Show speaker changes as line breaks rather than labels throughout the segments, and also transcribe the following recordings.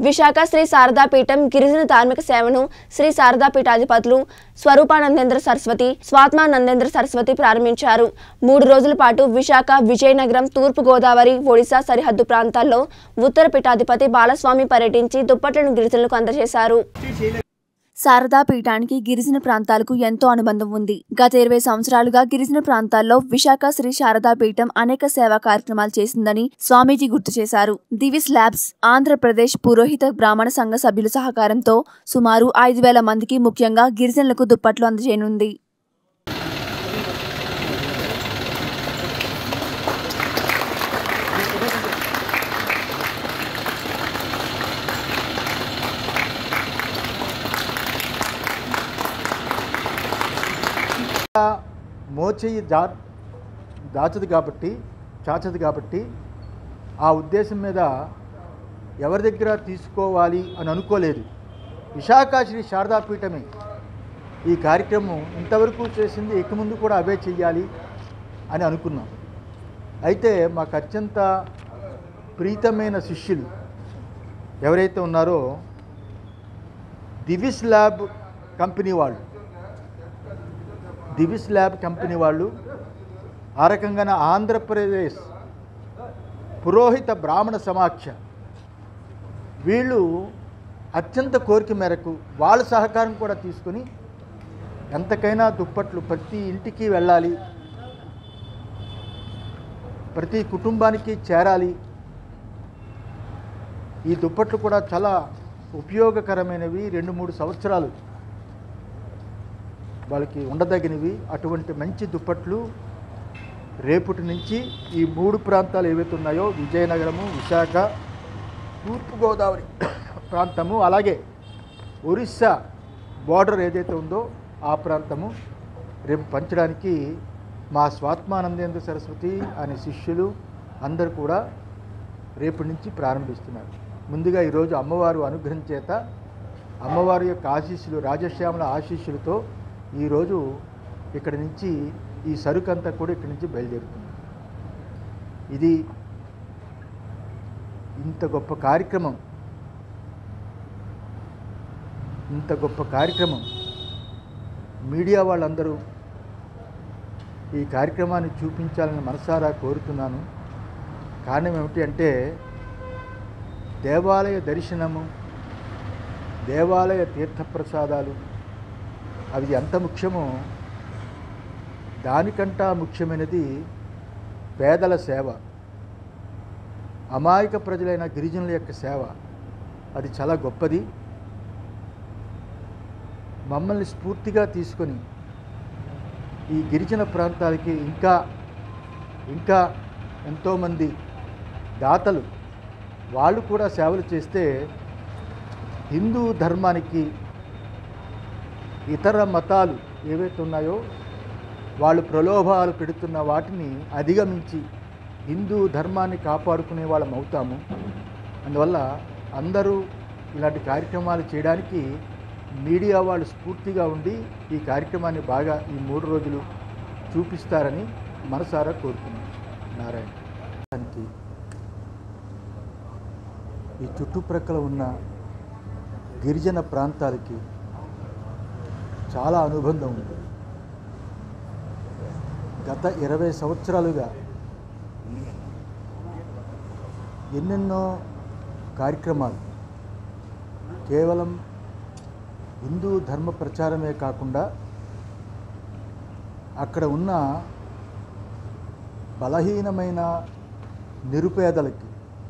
విశాఖ శ్రీ శారదాపీఠం గిరిజన ధార్మిక సేవను శ్రీ శారదాపీఠాధిపతులు స్వరూపానందేంద్ర సరస్వతి స్వాత్మానందేంద్ర సరస్వతి ప్రారంభించారు మూడు రోజుల పాటు విశాఖ విజయనగరం తూర్పు గోదావరి ఒడిశా సరిహద్దు ప్రాంతాల్లో ఉత్తర పీఠాధిపతి బాలస్వామి పర్యటించి దుప్పట్లను గిరిజనులకు అందజేశారు శారదా పీఠానికి గిరిజన ప్రాంతాలకు ఎంతో అనుబంధం ఉంది గత ఇరవై సంవత్సరాలుగా గిరిజన ప్రాంతాల్లో విశాఖ శ్రీ శారదా పీఠం అనేక సేవా కార్యక్రమాలు చేసిందని స్వామీజీ గుర్తు చేశారు దివిస్ ల్యాబ్స్ ఆంధ్రప్రదేశ్ పురోహిత బ్రాహ్మణ సంఘ సభ్యుల సహకారంతో సుమారు ఐదు వేల మందికి ముఖ్యంగా గిరిజనులకు దుప్పట్లు అందజేయనుంది
మోచేయి దా దాచదు కాబట్టి చాచదు కాబట్టి ఆ ఉద్దేశం మీద ఎవరి దగ్గర తీసుకోవాలి అని అనుకోలేదు విశాఖ శ్రీ శారదాపీఠమే ఈ కార్యక్రమం ఇంతవరకు చేసింది ఇక ముందు కూడా అవే చెయ్యాలి అని అనుకున్నాం అయితే మాకు అత్యంత ప్రీతమైన శిష్యులు ఎవరైతే ఉన్నారో దివిస్ ల్యాబ్ కంపెనీ వాళ్ళు దివిస్ ల్యాబ్ కంపెనీ వాళ్ళు ఆ రకంగానే ఆంధ్రప్రదేశ్ పురోహిత బ్రాహ్మణ సమాఖ్య వీళ్ళు అత్యంత కోరిక మేరకు వాళ్ళ సహకారం కూడా తీసుకొని ఎంతకైనా దుప్పట్లు ప్రతి ఇంటికి వెళ్ళాలి ప్రతి కుటుంబానికి చేరాలి ఈ దుప్పట్లు కూడా చాలా ఉపయోగకరమైనవి రెండు మూడు సంవత్సరాలు వాళ్ళకి ఉండదగినవి అటువంటి మంచి దుప్పట్లు రేపటి నుంచి ఈ మూడు ప్రాంతాలు ఏవైతే ఉన్నాయో విజయనగరము విశాఖ తూర్పుగోదావరి ప్రాంతము అలాగే ఒరిస్సా బార్డర్ ఏదైతే ఉందో ఆ ప్రాంతము రేపు పంచడానికి మా స్వాత్మానందేంద్ర సరస్వతి అనే శిష్యులు అందరూ కూడా రేపటి నుంచి ప్రారంభిస్తున్నారు ముందుగా ఈరోజు అమ్మవారు అనుగ్రహం చేత అమ్మవారి యొక్క ఆశీస్సులు రాజశ్యామల ఆశీస్సులతో ఈరోజు ఇక్కడి నుంచి ఈ సరుకు అంతా కూడా ఇక్కడి నుంచి బయలుదేరుతుంది ఇది ఇంత గొప్ప కార్యక్రమం ఇంత గొప్ప కార్యక్రమం మీడియా వాళ్ళందరూ ఈ కార్యక్రమాన్ని చూపించాలని మనసారా కోరుతున్నాను కారణం ఏమిటి అంటే దేవాలయ దర్శనము దేవాలయ తీర్థప్రసాదాలు అవి ఎంత ముఖ్యమో దానికంటా ముఖ్యమైనది పేదల సేవ అమాయక ప్రజలైన గిరిజనుల యొక్క సేవ అది చాలా గొప్పది మమ్మల్ని స్ఫూర్తిగా తీసుకొని ఈ గిరిజన ప్రాంతాలకి ఇంకా ఇంకా ఎంతోమంది దాతలు వాళ్ళు కూడా సేవలు చేస్తే హిందూ ధర్మానికి ఇతర మతాలు ఏవైతే ఉన్నాయో వాళ్ళు ప్రలోభాలు పెడుతున్న వాటిని అధిగమించి హిందూ ధర్మాన్ని కాపాడుకునే వాళ్ళం అవుతాము అందువల్ల అందరూ ఇలాంటి కార్యక్రమాలు చేయడానికి మీడియా వాళ్ళు స్ఫూర్తిగా ఉండి ఈ కార్యక్రమాన్ని బాగా ఈ మూడు రోజులు చూపిస్తారని మనసారా కోరుతున్నాను నారాయణ దానికి ఈ చుట్టుప్రక్కల ఉన్న గిరిజన ప్రాంతాలకి చాలా అనుబంధం ఉంది గత ఇరవై సంవత్సరాలుగా ఎన్నెన్నో కార్యక్రమాలు కేవలం హిందూ ధర్మ ప్రచారమే కాకుండా అక్కడ ఉన్న బలహీనమైన నిరుపేదలకి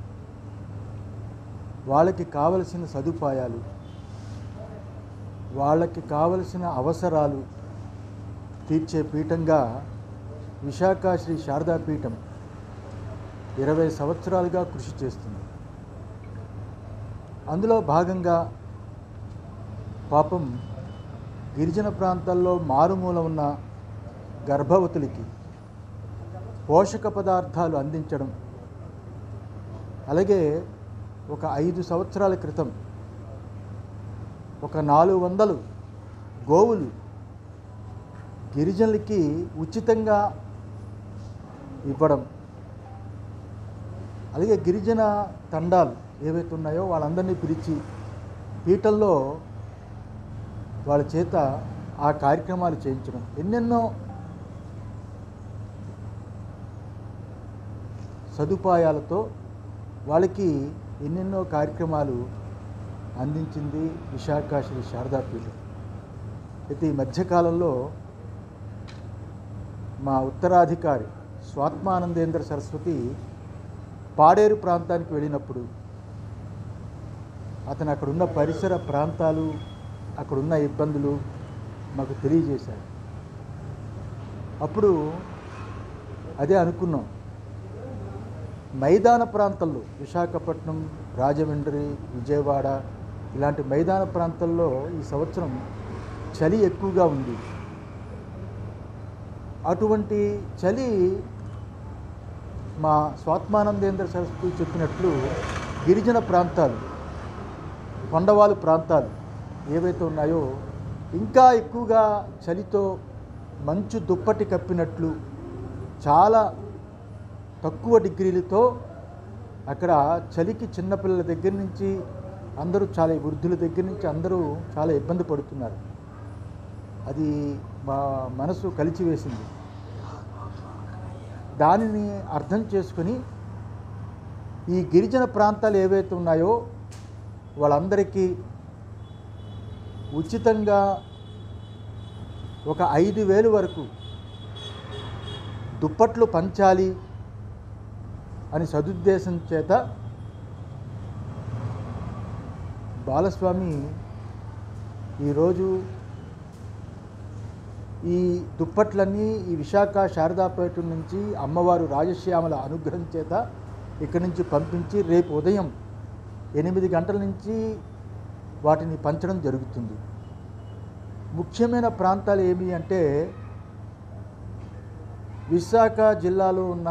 వాళ్ళకి కావలసిన సదుపాయాలు వాళ్ళకి కావలసిన అవసరాలు తీర్చే పీఠంగా విశాఖ శ్రీ శారదా పీఠం ఇరవై సంవత్సరాలుగా కృషి చేస్తుంది అందులో భాగంగా పాపం గిరిజన ప్రాంతాల్లో మారుమూల ఉన్న గర్భవతులకి పోషక పదార్థాలు అందించడం అలాగే ఒక ఐదు సంవత్సరాల క్రితం ఒక నాలుగు వందలు గోవులు గిరిజనులకి ఉచితంగా ఇవ్వడం అలాగే గిరిజన తండాలు ఏవైతే ఉన్నాయో వాళ్ళందరినీ పిలిచి పీఠంలో వాళ్ళ చేత ఆ కార్యక్రమాలు చేయించడం ఎన్నెన్నో సదుపాయాలతో వాళ్ళకి ఎన్నెన్నో కార్యక్రమాలు అందించింది విశాఖ శ్రీ శారదాపీఠం అయితే ఈ మధ్యకాలంలో మా ఉత్తరాధికారి స్వాత్మానందేంద్ర సరస్వతి పాడేరు ప్రాంతానికి వెళ్ళినప్పుడు అతను అక్కడున్న పరిసర ప్రాంతాలు అక్కడున్న ఇబ్బందులు మాకు తెలియజేశాడు అప్పుడు అదే అనుకున్నాం మైదాన ప్రాంతాల్లో విశాఖపట్నం రాజమండ్రి విజయవాడ ఇలాంటి మైదాన ప్రాంతాల్లో ఈ సంవత్సరం చలి ఎక్కువగా ఉంది అటువంటి చలి మా స్వాత్మానందేంద్ర సరస్వతి చెప్పినట్లు గిరిజన ప్రాంతాలు కొండవాలు ప్రాంతాలు ఏవైతే ఉన్నాయో ఇంకా ఎక్కువగా చలితో మంచు దుప్పటి కప్పినట్లు చాలా తక్కువ డిగ్రీలతో అక్కడ చలికి చిన్నపిల్లల దగ్గర నుంచి అందరూ చాలా వృద్ధుల దగ్గర నుంచి అందరూ చాలా ఇబ్బంది పడుతున్నారు అది మా మనసు కలిచివేసింది దానిని అర్థం చేసుకుని ఈ గిరిజన ప్రాంతాలు ఏవైతే ఉన్నాయో వాళ్ళందరికీ ఉచితంగా ఒక ఐదు వేలు వరకు దుప్పట్లు పంచాలి అని సదుద్దేశం చేత బాలస్వామి ఈరోజు ఈ దుప్పట్లన్నీ ఈ విశాఖ శారదాపేట నుంచి అమ్మవారు రాజశ్యామల అనుగ్రహం చేత ఇక్కడి నుంచి పంపించి రేపు ఉదయం ఎనిమిది గంటల నుంచి వాటిని పంచడం జరుగుతుంది ముఖ్యమైన ప్రాంతాలు ఏమి అంటే విశాఖ జిల్లాలో ఉన్న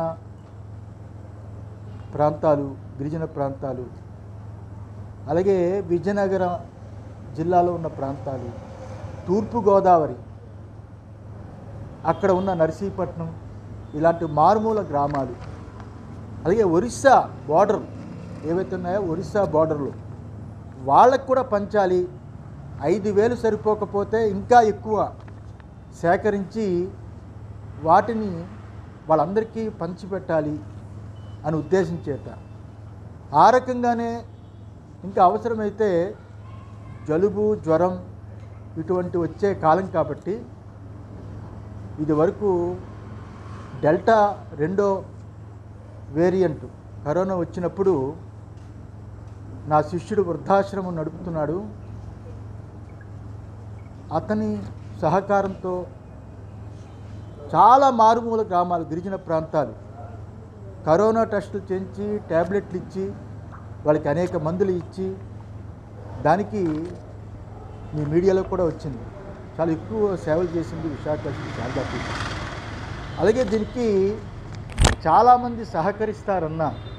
ప్రాంతాలు గిరిజన ప్రాంతాలు అలాగే విజయనగర జిల్లాలో ఉన్న ప్రాంతాలు తూర్పుగోదావరి అక్కడ ఉన్న నర్సీపట్నం ఇలాంటి మారుమూల గ్రామాలు అలాగే ఒరిస్సా బార్డర్ ఏవైతే ఉన్నాయో ఒరిస్సా బార్డర్లు వాళ్ళకు కూడా పంచాలి ఐదు వేలు సరిపోకపోతే ఇంకా ఎక్కువ సేకరించి వాటిని వాళ్ళందరికీ పంచిపెట్టాలి అని ఉద్దేశం చేత ఆ రకంగానే ఇంకా అవసరమైతే జలుబు జ్వరం ఇటువంటి వచ్చే కాలం కాబట్టి ఇది వరకు డెల్టా రెండో వేరియంట్ కరోనా వచ్చినప్పుడు నా శిష్యుడు వృద్ధాశ్రమం నడుపుతున్నాడు అతని సహకారంతో చాలా మారుమూల గ్రామాలు గిరిజన ప్రాంతాలు కరోనా టెస్టులు చేయించి ట్యాబ్లెట్లు ఇచ్చి వాళ్ళకి అనేక మందులు ఇచ్చి దానికి మీ మీడియాలో కూడా వచ్చింది చాలా ఎక్కువ సేవలు చేసింది విశాఖ శ్రీ శారదాపీఠం అలాగే దీనికి చాలామంది సహకరిస్తారన్న